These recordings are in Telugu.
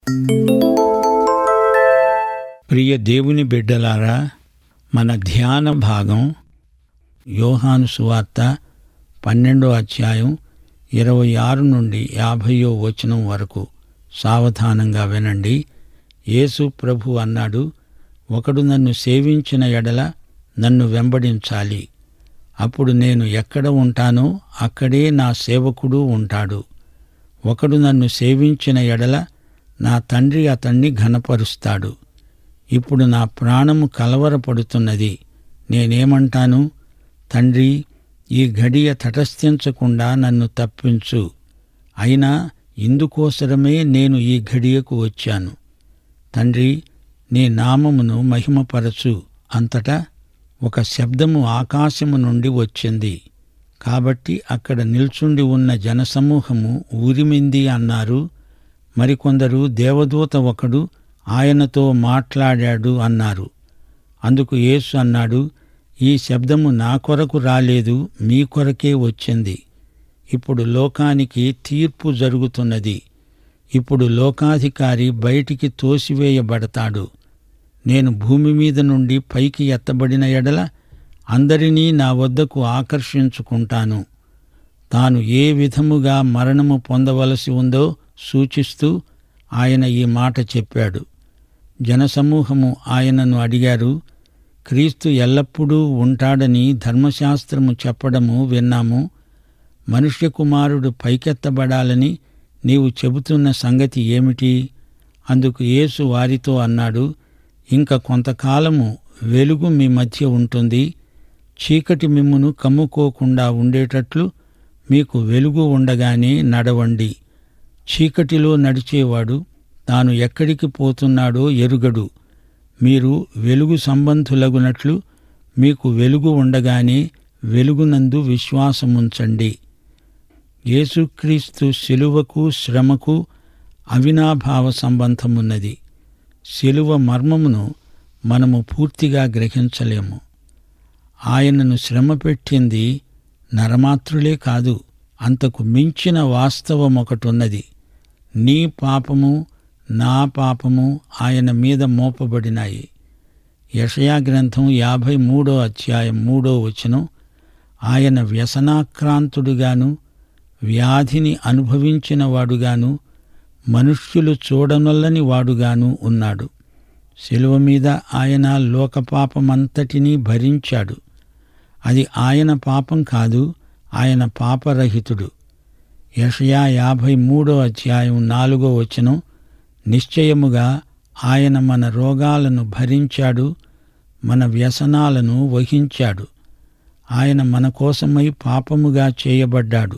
ప్రియ దేవుని బిడ్డలారా మన ధ్యాన భాగం యోహాను సువార్త పన్నెండో అధ్యాయం ఇరవై ఆరు నుండి యాభయో వచనం వరకు సావధానంగా వినండి యేసు ప్రభు అన్నాడు ఒకడు నన్ను సేవించిన ఎడల నన్ను వెంబడించాలి అప్పుడు నేను ఎక్కడ ఉంటానో అక్కడే నా సేవకుడు ఉంటాడు ఒకడు నన్ను సేవించిన ఎడల నా తండ్రి అతణ్ణి ఘనపరుస్తాడు ఇప్పుడు నా ప్రాణము కలవరపడుతున్నది నేనేమంటాను తండ్రి ఈ గడియ తటస్థించకుండా నన్ను తప్పించు అయినా ఇందుకోసరమే నేను ఈ ఘడియకు వచ్చాను తండ్రి నీ నామమును మహిమపరచు అంతటా ఒక శబ్దము ఆకాశము నుండి వచ్చింది కాబట్టి అక్కడ నిల్చుండి ఉన్న జనసమూహము ఊరిమింది అన్నారు మరికొందరు దేవదూత ఒకడు ఆయనతో మాట్లాడాడు అన్నారు అందుకు యేసు అన్నాడు ఈ శబ్దము నా కొరకు రాలేదు మీ కొరకే వచ్చింది ఇప్పుడు లోకానికి తీర్పు జరుగుతున్నది ఇప్పుడు లోకాధికారి బయటికి తోసివేయబడతాడు నేను భూమి మీద నుండి పైకి ఎత్తబడిన ఎడల అందరినీ నా వద్దకు ఆకర్షించుకుంటాను తాను ఏ విధముగా మరణము పొందవలసి ఉందో సూచిస్తూ ఆయన ఈ మాట చెప్పాడు జనసమూహము ఆయనను అడిగారు క్రీస్తు ఎల్లప్పుడూ ఉంటాడని ధర్మశాస్త్రము చెప్పడము విన్నాము మనుష్య కుమారుడు పైకెత్తబడాలని నీవు చెబుతున్న సంగతి ఏమిటి అందుకు యేసు వారితో అన్నాడు ఇంక కొంతకాలము వెలుగు మీ మధ్య ఉంటుంది చీకటి మిమ్మును కమ్ముకోకుండా ఉండేటట్లు మీకు వెలుగు ఉండగానే నడవండి చీకటిలో నడిచేవాడు తాను ఎక్కడికి పోతున్నాడో ఎరుగడు మీరు వెలుగు సంబంధులగునట్లు మీకు వెలుగు ఉండగానే వెలుగునందు విశ్వాసముంచండి యేసుక్రీస్తు శిలువకు శ్రమకు అవినాభావ సంబంధమున్నది శిలువ మర్మమును మనము పూర్తిగా గ్రహించలేము ఆయనను శ్రమ పెట్టింది నరమాత్రులే కాదు అంతకు మించిన వాస్తవం ఒకటున్నది నీ పాపము నా పాపము ఆయన మీద మోపబడినాయి యషయా గ్రంథం యాభై మూడో అధ్యాయం మూడో వచనం ఆయన వ్యసనాక్రాంతుడుగాను వ్యాధిని అనుభవించిన వాడుగాను మనుష్యులు చూడనొల్లని వాడుగాను ఉన్నాడు శిలువ మీద ఆయన లోకపాపమంతటినీ భరించాడు అది ఆయన పాపం కాదు ఆయన పాపరహితుడు యషయా యాభై మూడో అధ్యాయం నాలుగో వచనం నిశ్చయముగా ఆయన మన రోగాలను భరించాడు మన వ్యసనాలను వహించాడు ఆయన మన కోసమై పాపముగా చేయబడ్డాడు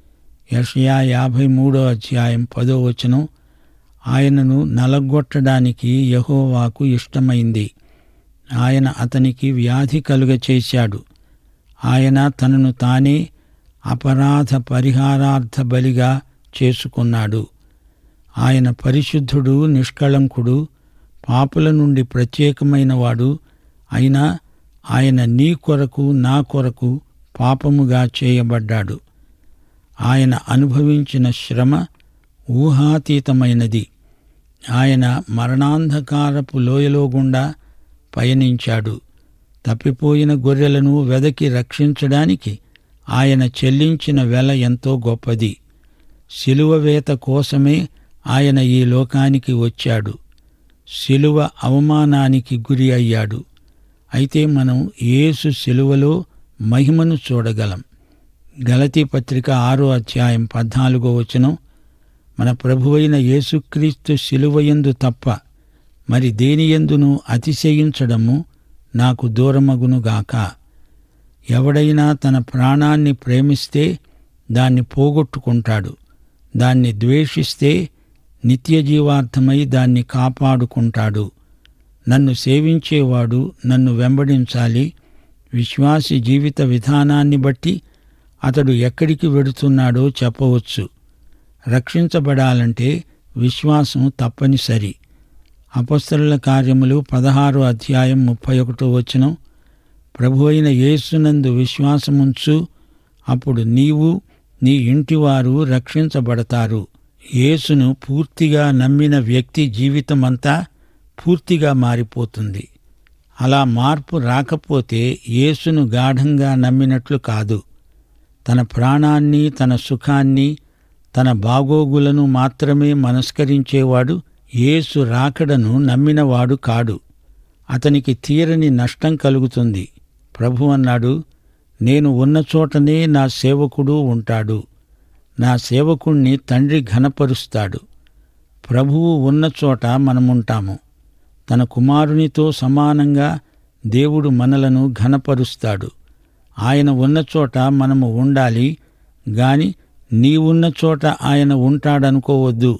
యషయా యాభై మూడో అధ్యాయం పదో వచనం ఆయనను నలగొట్టడానికి యహోవాకు ఇష్టమైంది ఆయన అతనికి వ్యాధి కలుగ చేశాడు ఆయన తనను తానే అపరాధ పరిహారార్థ బలిగా చేసుకున్నాడు ఆయన పరిశుద్ధుడు నిష్కళంకుడు పాపుల నుండి ప్రత్యేకమైన వాడు అయినా ఆయన నీ కొరకు నా కొరకు పాపముగా చేయబడ్డాడు ఆయన అనుభవించిన శ్రమ ఊహాతీతమైనది ఆయన మరణాంధకారపు లోయలో గుండా పయనించాడు తప్పిపోయిన గొర్రెలను వెదకి రక్షించడానికి ఆయన చెల్లించిన వెల ఎంతో గొప్పది శిలువ వేత కోసమే ఆయన ఈ లోకానికి వచ్చాడు శిలువ అవమానానికి గురి అయ్యాడు అయితే మనం యేసు శిలువలో మహిమను చూడగలం గలతీ పత్రిక ఆరో అధ్యాయం పద్నాలుగో వచనం మన ప్రభువైన యేసుక్రీస్తు శిలువయందు తప్ప మరి దేనియందును అతిశయించడము నాకు దూరమగునుగాక ఎవడైనా తన ప్రాణాన్ని ప్రేమిస్తే దాన్ని పోగొట్టుకుంటాడు దాన్ని ద్వేషిస్తే నిత్య జీవార్థమై దాన్ని కాపాడుకుంటాడు నన్ను సేవించేవాడు నన్ను వెంబడించాలి విశ్వాసి జీవిత విధానాన్ని బట్టి అతడు ఎక్కడికి వెడుతున్నాడో చెప్పవచ్చు రక్షించబడాలంటే విశ్వాసం తప్పనిసరి అపస్తరుల కార్యములు పదహారో అధ్యాయం ముప్పై ఒకటో వచనం ప్రభు అయిన యేసునందు విశ్వాసముంచు అప్పుడు నీవు నీ ఇంటివారు రక్షించబడతారు యేసును పూర్తిగా నమ్మిన వ్యక్తి జీవితమంతా పూర్తిగా మారిపోతుంది అలా మార్పు రాకపోతే యేసును గాఢంగా నమ్మినట్లు కాదు తన ప్రాణాన్ని తన సుఖాన్ని తన బాగోగులను మాత్రమే మనస్కరించేవాడు యేసు రాకడను నమ్మినవాడు కాడు అతనికి తీరని నష్టం కలుగుతుంది ప్రభు అన్నాడు నేను ఉన్న చోటనే నా సేవకుడు ఉంటాడు నా సేవకుణ్ణి తండ్రి ఘనపరుస్తాడు ప్రభువు ఉన్న చోట మనముంటాము తన కుమారునితో సమానంగా దేవుడు మనలను ఘనపరుస్తాడు ఆయన ఉన్న చోట మనము ఉండాలి గాని నీవున్న చోట ఆయన ఉంటాడనుకోవద్దు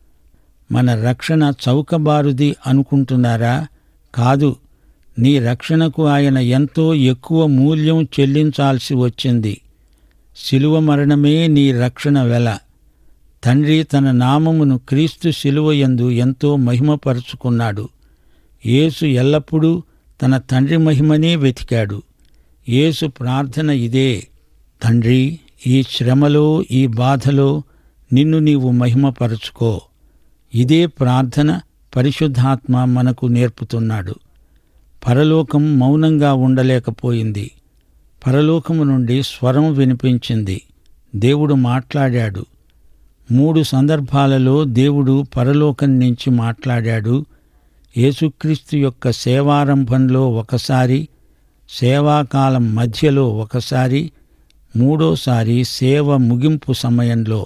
మన రక్షణ చౌకబారుది అనుకుంటున్నారా కాదు నీ రక్షణకు ఆయన ఎంతో ఎక్కువ మూల్యం చెల్లించాల్సి వచ్చింది శిలువ మరణమే నీ రక్షణ వెల తండ్రి తన నామమును క్రీస్తు శిలువయందు ఎంతో మహిమపరుచుకున్నాడు యేసు ఎల్లప్పుడూ తన తండ్రి మహిమనే వెతికాడు యేసు ప్రార్థన ఇదే తండ్రి ఈ శ్రమలో ఈ బాధలో నిన్ను నీవు మహిమపరచుకో ఇదే ప్రార్థన పరిశుద్ధాత్మ మనకు నేర్పుతున్నాడు పరలోకం మౌనంగా ఉండలేకపోయింది పరలోకము నుండి స్వరం వినిపించింది దేవుడు మాట్లాడాడు మూడు సందర్భాలలో దేవుడు పరలోకం నుంచి మాట్లాడాడు యేసుక్రీస్తు యొక్క సేవారంభంలో ఒకసారి సేవాకాలం మధ్యలో ఒకసారి మూడోసారి సేవ ముగింపు సమయంలో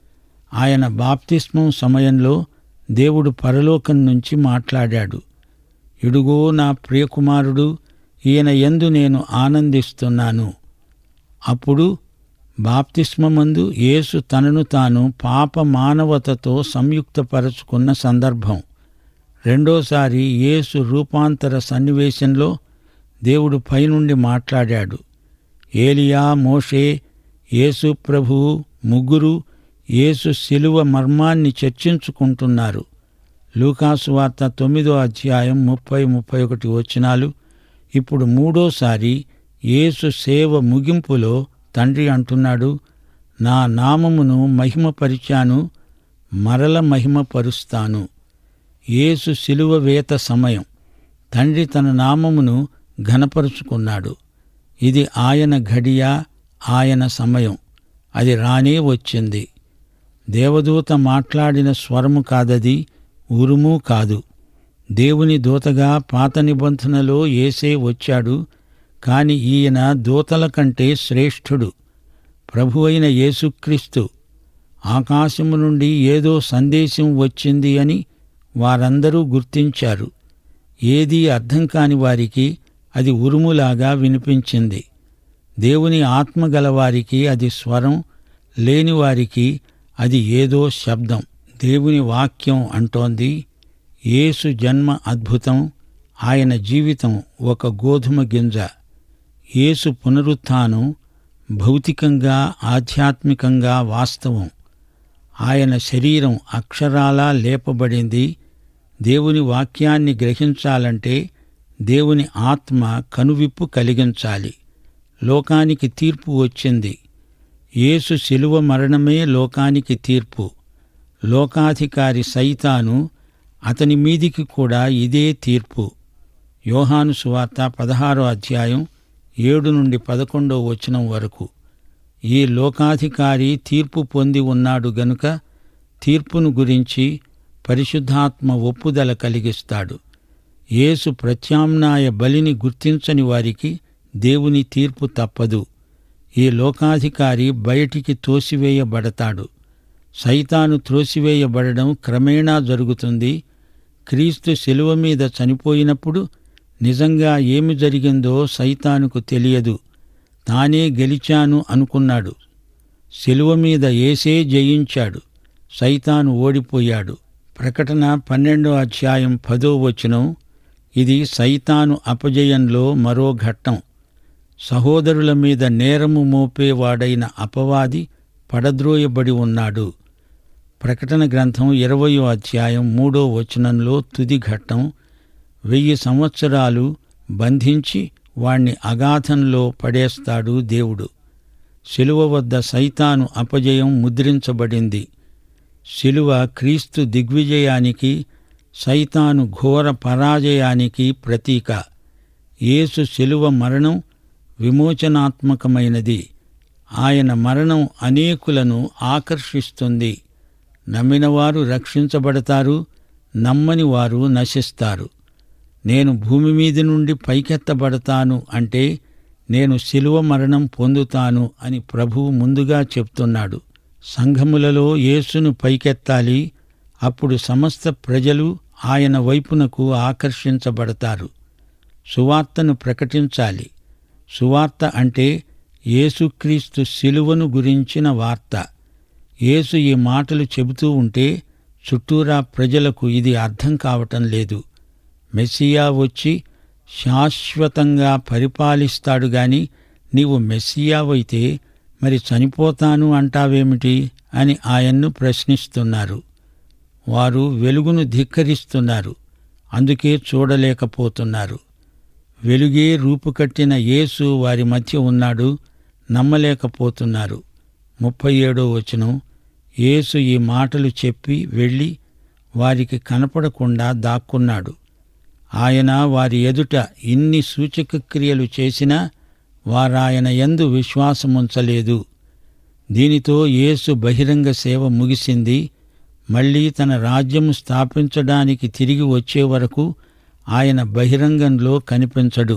ఆయన బాప్తిస్మం సమయంలో దేవుడు పరలోకం నుంచి మాట్లాడాడు ఇడుగో నా ప్రియకుమారుడు ఈయన యందు నేను ఆనందిస్తున్నాను అప్పుడు బాప్తిస్మమందు యేసు తనను తాను పాప మానవతతో సంయుక్తపరచుకున్న సందర్భం రెండోసారి యేసు రూపాంతర సన్నివేశంలో దేవుడు పైనుండి మాట్లాడాడు ఏలియా మోషే యేసు ప్రభువు ముగ్గురు యేసు శిలువ మర్మాన్ని చర్చించుకుంటున్నారు లూకాసు వార్త తొమ్మిదో అధ్యాయం ముప్పై ముప్పై ఒకటి వచనాలు ఇప్పుడు మూడోసారి యేసు సేవ ముగింపులో తండ్రి అంటున్నాడు నా నామమును మహిమపరిచాను మరల మహిమపరుస్తాను యేసు శిలువ వేత సమయం తండ్రి తన నామమును ఘనపరుచుకున్నాడు ఇది ఆయన ఘడియ ఆయన సమయం అది రానే వచ్చింది దేవదూత మాట్లాడిన స్వరము కాదది ఉరుము కాదు దేవుని దూతగా పాత నిబంధనలో ఏసే వచ్చాడు కాని ఈయన దూతల కంటే శ్రేష్ఠుడు ప్రభు అయిన యేసుక్రీస్తు ఆకాశము నుండి ఏదో సందేశం వచ్చింది అని వారందరూ గుర్తించారు ఏదీ అర్థం కాని వారికి అది ఉరుములాగా వినిపించింది దేవుని ఆత్మ గలవారికి అది స్వరం లేనివారికి అది ఏదో శబ్దం దేవుని వాక్యం అంటోంది యేసు జన్మ అద్భుతం ఆయన జీవితం ఒక గోధుమ గింజ యేసు పునరుత్థానం భౌతికంగా ఆధ్యాత్మికంగా వాస్తవం ఆయన శరీరం అక్షరాలా లేపబడింది దేవుని వాక్యాన్ని గ్రహించాలంటే దేవుని ఆత్మ కనువిప్పు కలిగించాలి లోకానికి తీర్పు వచ్చింది యేసు శిలువ మరణమే లోకానికి తీర్పు లోకాధికారి సైతాను అతని మీదికి కూడా ఇదే తీర్పు యోహాను సువార్త పదహారో అధ్యాయం ఏడు నుండి పదకొండో వచనం వరకు ఈ లోకాధికారి తీర్పు పొంది ఉన్నాడు గనుక తీర్పును గురించి పరిశుద్ధాత్మ ఒప్పుదల కలిగిస్తాడు యేసు ప్రత్యామ్నాయ బలిని గుర్తించని వారికి దేవుని తీర్పు తప్పదు ఈ లోకాధికారి బయటికి తోసివేయబడతాడు సైతాను త్రోసివేయబడడం క్రమేణా జరుగుతుంది క్రీస్తు శిలువ మీద చనిపోయినప్పుడు నిజంగా ఏమి జరిగిందో సైతానుకు తెలియదు తానే గెలిచాను అనుకున్నాడు శిలువ మీద ఏసే జయించాడు సైతాను ఓడిపోయాడు ప్రకటన పన్నెండో అధ్యాయం పదో వచనం ఇది సైతాను అపజయంలో మరో ఘట్టం సహోదరుల మీద నేరము మోపేవాడైన అపవాది పడద్రోయబడి ఉన్నాడు ప్రకటన గ్రంథం ఇరవయో అధ్యాయం మూడో వచనంలో తుది ఘట్టం వెయ్యి సంవత్సరాలు బంధించి వాణ్ణి అగాధంలో పడేస్తాడు దేవుడు శిలువ వద్ద సైతాను అపజయం ముద్రించబడింది శిలువ క్రీస్తు దిగ్విజయానికి సైతాను ఘోర పరాజయానికి ప్రతీక యేసు శిలువ మరణం విమోచనాత్మకమైనది ఆయన మరణం అనేకులను ఆకర్షిస్తుంది నమ్మినవారు రక్షించబడతారు నమ్మని వారు నశిస్తారు నేను భూమి మీది నుండి పైకెత్తబడతాను అంటే నేను శిలువ మరణం పొందుతాను అని ప్రభువు ముందుగా చెప్తున్నాడు సంఘములలో యేసును పైకెత్తాలి అప్పుడు సమస్త ప్రజలు ఆయన వైపునకు ఆకర్షించబడతారు సువార్తను ప్రకటించాలి సువార్త అంటే యేసుక్రీస్తు శిలువను గురించిన వార్త యేసు ఈ మాటలు చెబుతూ ఉంటే చుట్టూరా ప్రజలకు ఇది అర్థం కావటం లేదు మెస్సియా వచ్చి శాశ్వతంగా పరిపాలిస్తాడు గాని నీవు మెస్సియావైతే మరి చనిపోతాను అంటావేమిటి అని ఆయన్ను ప్రశ్నిస్తున్నారు వారు వెలుగును ధిక్కరిస్తున్నారు అందుకే చూడలేకపోతున్నారు వెలుగే రూపుకట్టిన యేసు వారి మధ్య ఉన్నాడు నమ్మలేకపోతున్నారు ముప్పై ఏడో వచనం యేసు ఈ మాటలు చెప్పి వెళ్ళి వారికి కనపడకుండా దాక్కున్నాడు ఆయన వారి ఎదుట ఇన్ని సూచక క్రియలు చేసినా వారాయన యందు విశ్వాసముంచలేదు దీనితో యేసు బహిరంగ సేవ ముగిసింది మళ్ళీ తన రాజ్యము స్థాపించడానికి తిరిగి వచ్చే వరకు ఆయన బహిరంగంలో కనిపించడు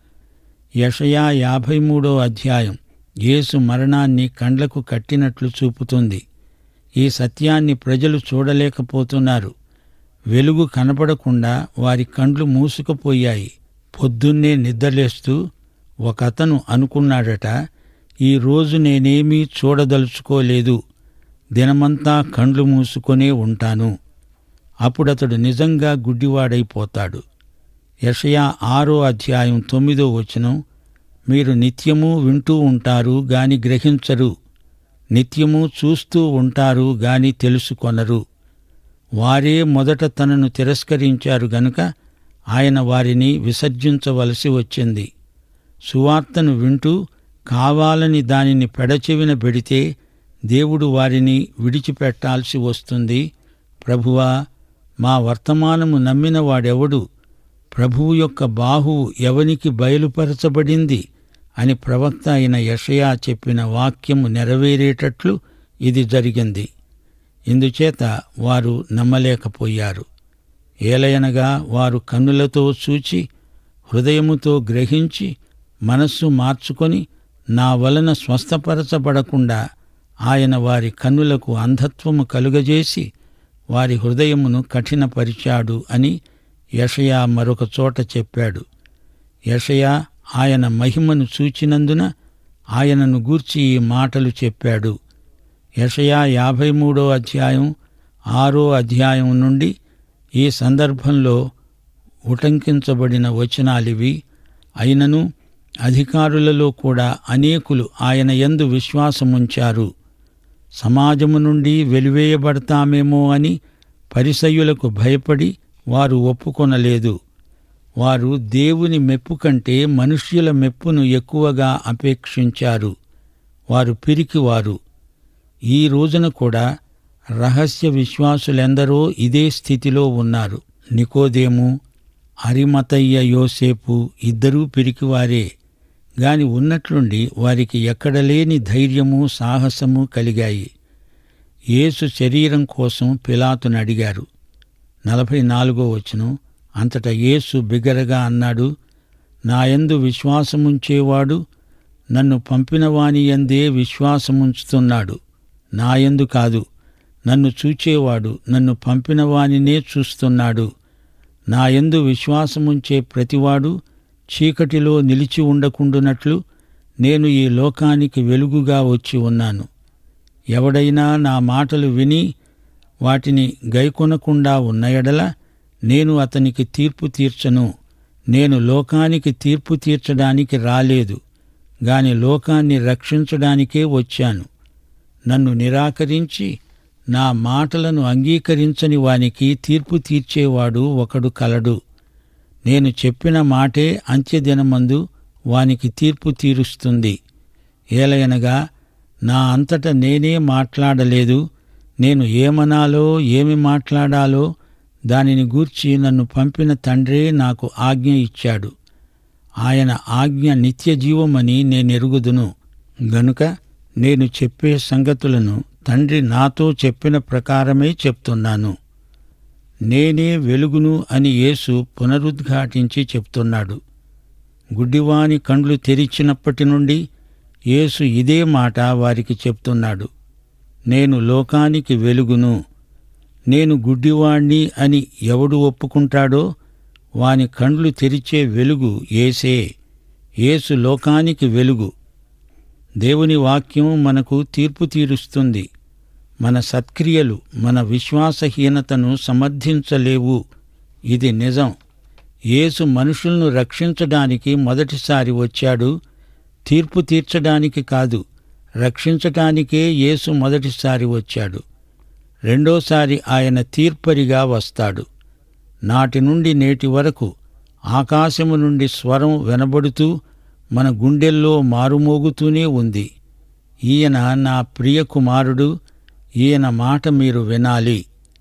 యషయా యాభై మూడో అధ్యాయం యేసు మరణాన్ని కండ్లకు కట్టినట్లు చూపుతుంది ఈ సత్యాన్ని ప్రజలు చూడలేకపోతున్నారు వెలుగు కనపడకుండా వారి కండ్లు మూసుకుపోయాయి పొద్దున్నే నిద్రలేస్తూ ఒకతను అనుకున్నాడట ఈ రోజు నేనేమీ చూడదలుచుకోలేదు దినమంతా కండ్లు మూసుకొనే ఉంటాను అప్పుడతడు నిజంగా గుడ్డివాడైపోతాడు యషయా ఆరో అధ్యాయం తొమ్మిదో వచనం మీరు నిత్యము వింటూ ఉంటారు గాని గ్రహించరు నిత్యము చూస్తూ ఉంటారు గాని తెలుసుకొనరు వారే మొదట తనను తిరస్కరించారు గనుక ఆయన వారిని విసర్జించవలసి వచ్చింది సువార్తను వింటూ కావాలని దానిని పెడచెవిన పెడితే దేవుడు వారిని విడిచిపెట్టాల్సి వస్తుంది ప్రభువా మా వర్తమానము నమ్మిన వాడెవడు ప్రభువు యొక్క బాహువు ఎవనికి బయలుపరచబడింది అని ప్రవక్త అయిన యషయా చెప్పిన వాక్యము నెరవేరేటట్లు ఇది జరిగింది ఇందుచేత వారు నమ్మలేకపోయారు ఏలయనగా వారు కన్నులతో చూచి హృదయముతో గ్రహించి మనస్సు మార్చుకొని నా వలన స్వస్థపరచబడకుండా ఆయన వారి కన్నులకు అంధత్వము కలుగజేసి వారి హృదయమును కఠినపరిచాడు అని యషయా మరొక చోట చెప్పాడు యషయా ఆయన మహిమను చూచినందున ఆయనను గూర్చి ఈ మాటలు చెప్పాడు యషయా యాభై మూడో అధ్యాయం ఆరో అధ్యాయం నుండి ఈ సందర్భంలో ఉటంకించబడిన వచనాలివి అయినను అధికారులలో కూడా అనేకులు ఆయన యందు విశ్వాసముంచారు సమాజము నుండి వెలివేయబడతామేమో అని పరిసయ్యులకు భయపడి వారు ఒప్పుకొనలేదు వారు దేవుని మెప్పు కంటే మనుష్యుల మెప్పును ఎక్కువగా అపేక్షించారు వారు పిరికివారు ఈ రోజున కూడా రహస్య విశ్వాసులెందరో ఇదే స్థితిలో ఉన్నారు నికోదేము అరిమతయ్య యోసేపు ఇద్దరూ పిరికివారే గాని ఉన్నట్లుండి వారికి ఎక్కడ లేని ధైర్యము సాహసము కలిగాయి యేసు శరీరం కోసం పిలాతును అడిగారు నలభై నాలుగో వచనం అంతటా యేసు బిగరగా అన్నాడు నాయందు విశ్వాసముంచేవాడు నన్ను పంపిన వాని యందే విశ్వాసముంచుతున్నాడు నాయందు కాదు నన్ను చూచేవాడు నన్ను పంపిన వానినే చూస్తున్నాడు నాయందు విశ్వాసముంచే ప్రతివాడు చీకటిలో నిలిచి ఉండకుండునట్లు నేను ఈ లోకానికి వెలుగుగా వచ్చి ఉన్నాను ఎవడైనా నా మాటలు విని వాటిని గైకొనకుండా ఉన్న ఎడల నేను అతనికి తీర్పు తీర్చను నేను లోకానికి తీర్పు తీర్చడానికి రాలేదు గాని లోకాన్ని రక్షించడానికే వచ్చాను నన్ను నిరాకరించి నా మాటలను అంగీకరించని వానికి తీర్పు తీర్చేవాడు ఒకడు కలడు నేను చెప్పిన మాటే అంత్యదినమందు వానికి తీర్పు తీరుస్తుంది ఏలయనగా నా అంతట నేనే మాట్లాడలేదు నేను ఏమనాలో ఏమి మాట్లాడాలో దానిని గూర్చి నన్ను పంపిన తండ్రే నాకు ఆజ్ఞ ఇచ్చాడు ఆయన ఆజ్ఞ నిత్య జీవమని నేనెరుగుదును గనుక నేను చెప్పే సంగతులను తండ్రి నాతో చెప్పిన ప్రకారమే చెప్తున్నాను నేనే వెలుగును అని యేసు పునరుద్ఘాటించి చెప్తున్నాడు గుడ్డివాని కండ్లు తెరిచినప్పటి నుండి యేసు ఇదే మాట వారికి చెప్తున్నాడు నేను లోకానికి వెలుగును నేను గుడ్డివాణ్ణి అని ఎవడు ఒప్పుకుంటాడో వాని కండ్లు తెరిచే వెలుగు ఏసే యేసు లోకానికి వెలుగు దేవుని వాక్యం మనకు తీర్పు తీరుస్తుంది మన సత్క్రియలు మన విశ్వాసహీనతను సమర్థించలేవు ఇది నిజం యేసు మనుషులను రక్షించడానికి మొదటిసారి వచ్చాడు తీర్పు తీర్చడానికి కాదు రక్షించటానికే యేసు మొదటిసారి వచ్చాడు రెండోసారి ఆయన తీర్పరిగా వస్తాడు నాటి నుండి నేటి వరకు ఆకాశము నుండి స్వరం వినబడుతూ మన గుండెల్లో మారుమోగుతూనే ఉంది ఈయన నా ప్రియ కుమారుడు ఈయన మాట మీరు వినాలి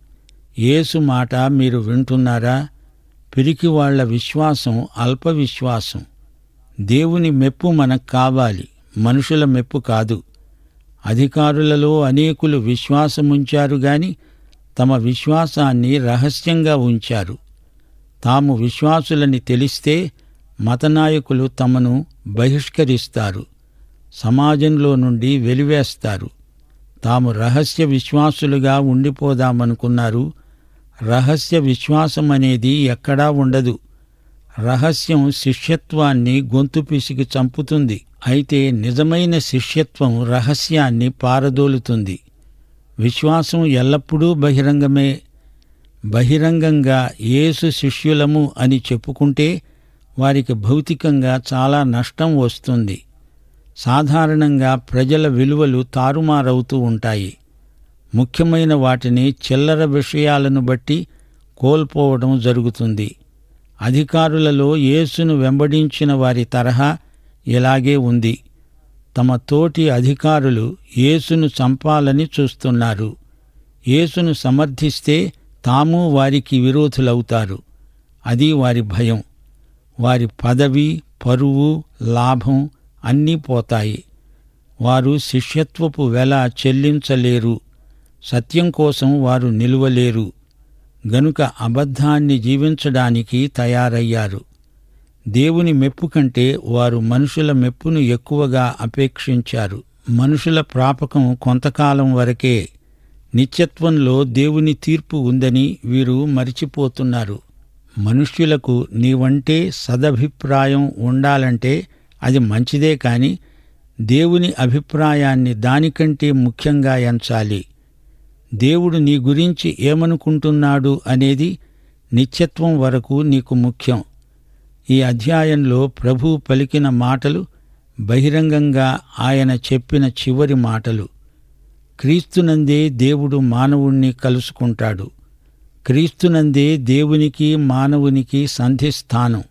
యేసు మాట మీరు వింటున్నారా పిరికి వాళ్ల విశ్వాసం అల్ప విశ్వాసం దేవుని మెప్పు మనకు కావాలి మనుషుల మెప్పు కాదు అధికారులలో అనేకులు విశ్వాసముంచారు గాని తమ విశ్వాసాన్ని రహస్యంగా ఉంచారు తాము విశ్వాసులని తెలిస్తే మతనాయకులు తమను బహిష్కరిస్తారు సమాజంలో నుండి వెలివేస్తారు తాము రహస్య విశ్వాసులుగా ఉండిపోదామనుకున్నారు రహస్య విశ్వాసం అనేది ఎక్కడా ఉండదు రహస్యం శిష్యత్వాన్ని గొంతు పిసికి చంపుతుంది అయితే నిజమైన శిష్యత్వం రహస్యాన్ని పారదోలుతుంది విశ్వాసం ఎల్లప్పుడూ బహిరంగమే బహిరంగంగా యేసు శిష్యులము అని చెప్పుకుంటే వారికి భౌతికంగా చాలా నష్టం వస్తుంది సాధారణంగా ప్రజల విలువలు తారుమారవుతూ ఉంటాయి ముఖ్యమైన వాటిని చిల్లర విషయాలను బట్టి కోల్పోవడం జరుగుతుంది అధికారులలో యేసును వెంబడించిన వారి తరహా ఇలాగే ఉంది తమ తోటి అధికారులు యేసును చంపాలని చూస్తున్నారు యేసును సమర్థిస్తే తాము వారికి విరోధులవుతారు అది వారి భయం వారి పదవి పరువు లాభం అన్నీ పోతాయి వారు శిష్యత్వపు వెల చెల్లించలేరు సత్యం కోసం వారు నిలువలేరు గనుక అబద్ధాన్ని జీవించడానికి తయారయ్యారు దేవుని మెప్పు కంటే వారు మనుషుల మెప్పును ఎక్కువగా అపేక్షించారు మనుషుల ప్రాపకం కొంతకాలం వరకే నిత్యత్వంలో దేవుని తీర్పు ఉందని వీరు మరిచిపోతున్నారు మనుష్యులకు నీవంటే సదభిప్రాయం ఉండాలంటే అది మంచిదే కాని దేవుని అభిప్రాయాన్ని దానికంటే ముఖ్యంగా ఎంచాలి దేవుడు నీ గురించి ఏమనుకుంటున్నాడు అనేది నిత్యత్వం వరకు నీకు ముఖ్యం ఈ అధ్యాయంలో ప్రభు పలికిన మాటలు బహిరంగంగా ఆయన చెప్పిన చివరి మాటలు క్రీస్తునందే దేవుడు మానవుణ్ణి కలుసుకుంటాడు క్రీస్తునందే దేవునికి మానవునికి సంధిస్థానం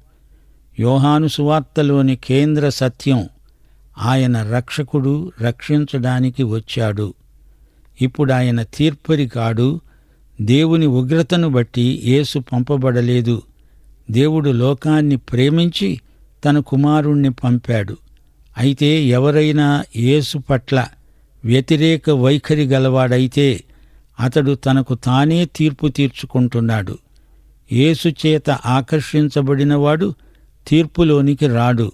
యోహాను సువార్తలోని కేంద్ర సత్యం ఆయన రక్షకుడు రక్షించడానికి వచ్చాడు ఇప్పుడు ఆయన తీర్పరి కాడు దేవుని ఉగ్రతను బట్టి యేసు పంపబడలేదు దేవుడు లోకాన్ని ప్రేమించి తన కుమారుణ్ణి పంపాడు అయితే ఎవరైనా యేసు పట్ల వ్యతిరేక వైఖరి గలవాడైతే అతడు తనకు తానే తీర్పు తీర్చుకుంటున్నాడు యేసు చేత ఆకర్షించబడినవాడు తీర్పులోనికి రాడు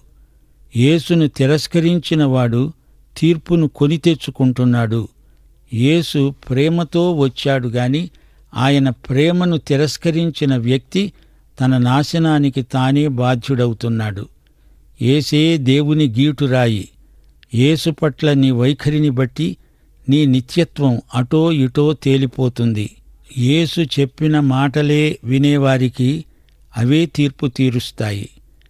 యేసును తిరస్కరించినవాడు తీర్పును కొని తెచ్చుకుంటున్నాడు యేసు ప్రేమతో వచ్చాడు గాని ఆయన ప్రేమను తిరస్కరించిన వ్యక్తి తన నాశనానికి తానే బాధ్యుడవుతున్నాడు ఏసే దేవుని గీటురాయి యేసు పట్ల నీ వైఖరిని బట్టి నీ నిత్యత్వం అటో ఇటో తేలిపోతుంది యేసు చెప్పిన మాటలే వినేవారికి అవే తీర్పు తీరుస్తాయి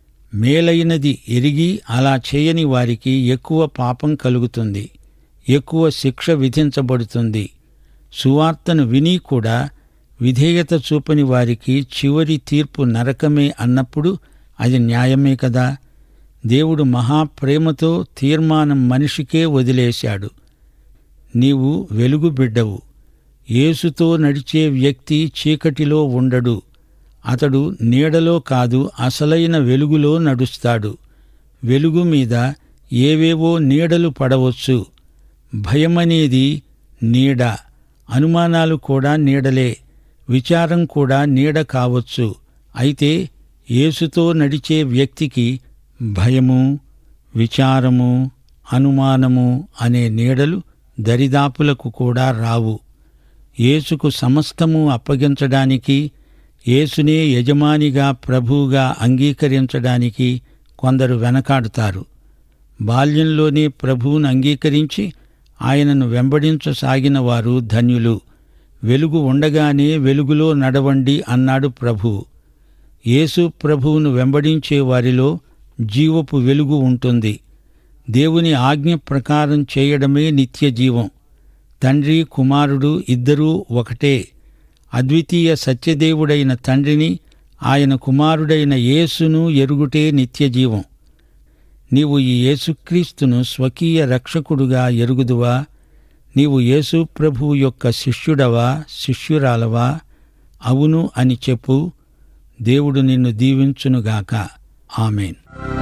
మేలైనది ఎరిగి అలా చేయని వారికి ఎక్కువ పాపం కలుగుతుంది ఎక్కువ శిక్ష విధించబడుతుంది సువార్తను విని కూడా విధేయత చూపని వారికి చివరి తీర్పు నరకమే అన్నప్పుడు అది న్యాయమే కదా దేవుడు మహాప్రేమతో తీర్మానం మనిషికే వదిలేశాడు నీవు వెలుగు బిడ్డవు యేసుతో నడిచే వ్యక్తి చీకటిలో ఉండడు అతడు నీడలో కాదు అసలైన వెలుగులో నడుస్తాడు వెలుగు మీద ఏవేవో నీడలు పడవచ్చు భయమనేది నీడ అనుమానాలు కూడా నీడలే విచారం కూడా నీడ కావచ్చు అయితే యేసుతో నడిచే వ్యక్తికి భయము విచారము అనుమానము అనే నీడలు దరిదాపులకు కూడా రావు యేసుకు సమస్తము అప్పగించడానికి యేసునే యజమానిగా ప్రభువుగా అంగీకరించడానికి కొందరు వెనకాడుతారు బాల్యంలోనే ప్రభువును అంగీకరించి ఆయనను వెంబడించసాగిన వారు ధన్యులు వెలుగు ఉండగానే వెలుగులో నడవండి అన్నాడు ప్రభువు యేసు ప్రభువును వెంబడించే వారిలో జీవపు వెలుగు ఉంటుంది దేవుని ఆజ్ఞ ప్రకారం చేయడమే నిత్య జీవం తండ్రి కుమారుడు ఇద్దరూ ఒకటే అద్వితీయ సత్యదేవుడైన తండ్రిని ఆయన కుమారుడైన యేసును ఎరుగుటే నిత్యజీవం నీవు ఈ యేసుక్రీస్తును స్వకీయ రక్షకుడుగా ఎరుగుదువా నీవు యేసు ప్రభువు యొక్క శిష్యుడవా శిష్యురాలవా అవును అని చెప్పు దేవుడు నిన్ను దీవించునుగాక ఆమెన్